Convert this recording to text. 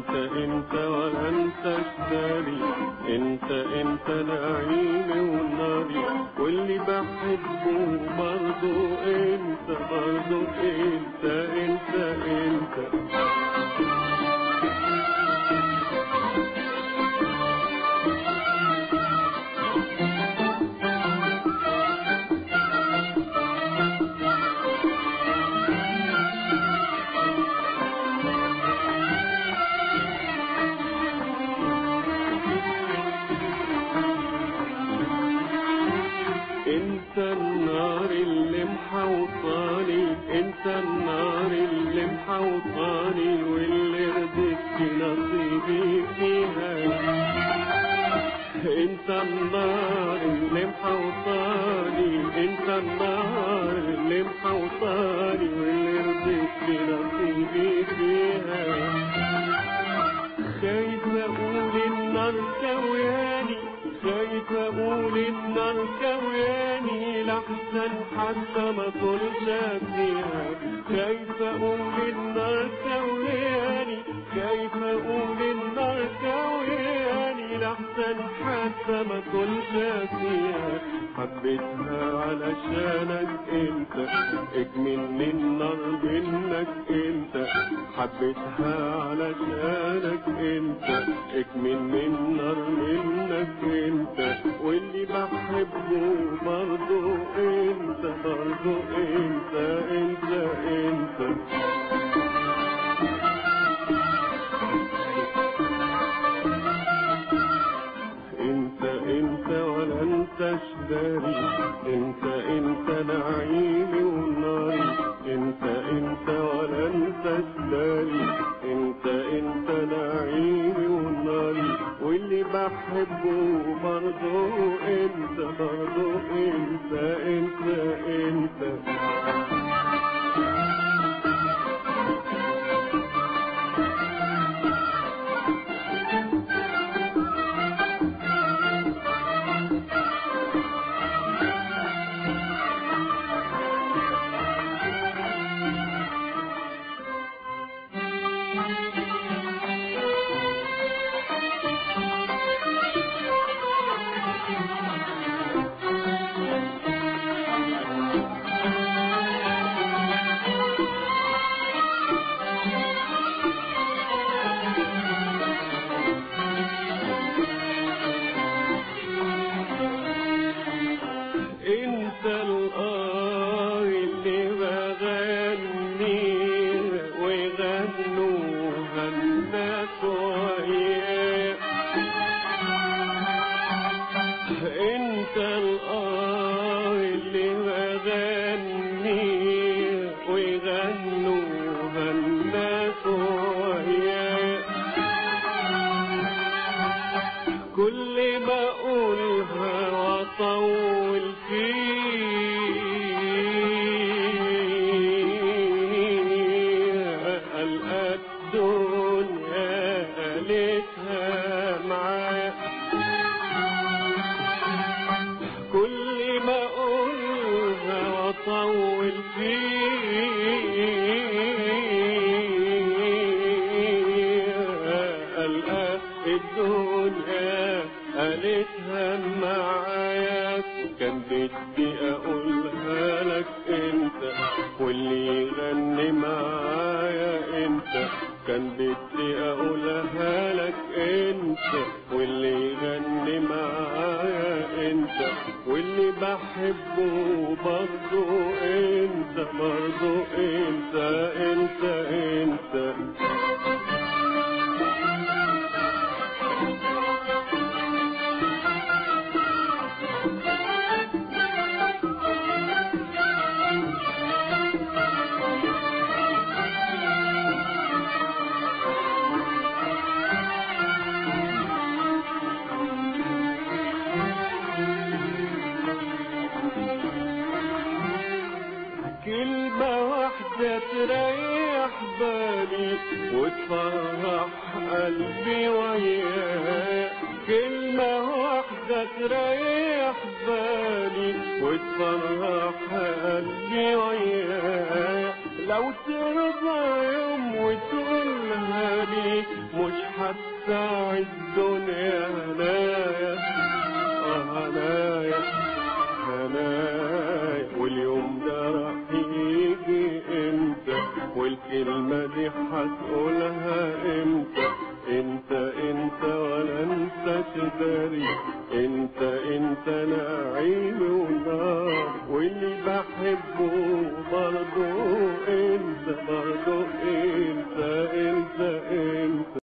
انت انت ولا انت اشتري انت انت نعيمي وناري واللي بحبه برضو انت برضو انت انت انت انت النار اللي محوطاني انت النار اللي محوطاني واللي رضيت نصيبي فيها انت النار اللي محوطاني انت النار اللي محوطاني واللي رضيت نصيبي فيها خايف اقول النار كوياني خايف اقول النار كوياني لحسن حتى ما طلش فيها خايف اقول النار كوياني خايف اقول النار كوياني لحسن حتى ما طلش فيها حبيتها علشانك انت اجمل النار منك انت حبيتها علشانك انت اكمل النار منك انت واللي بحبه برضو انت برضو انت انت انت انت انت ولا انت اشداري انت انت نعيمي وناري انت انت ولا انت اشداري انت انت نعيمي وناري واللي بحبه برضو انت برضو انت انت انت, انت الآه اللي بغني ويغنوها الناس وياك انت الآه اللي بغني ويغنوها الناس وياك كل ما اقولها واطول فيها القى الدنيا قالتها معاك كل ما اقولها واطول فيها القى الدنيا قالتها معاك كان بدي اقولها لك انت واللي يغني معايا انت كان بدي اقولها لك انت واللي يغني معايا انت واللي بحبه برضو انت برضو انت انت انت, كلمة واحدة تريح بالي وتفرح قلبي وياك كلمة واحدة تريح بالي وتفرح قلبي وياك لو ترضى يوم وتقولها لي مش هتساع الدنيا هنايا اه هنايا هنايا واليوم ده راح يجي امتى والكلمة دي هتقولها امتى انت انت ولا انت تداري انت انت نعيم ونار واللي بحبه برضو انت برضو انت انت انت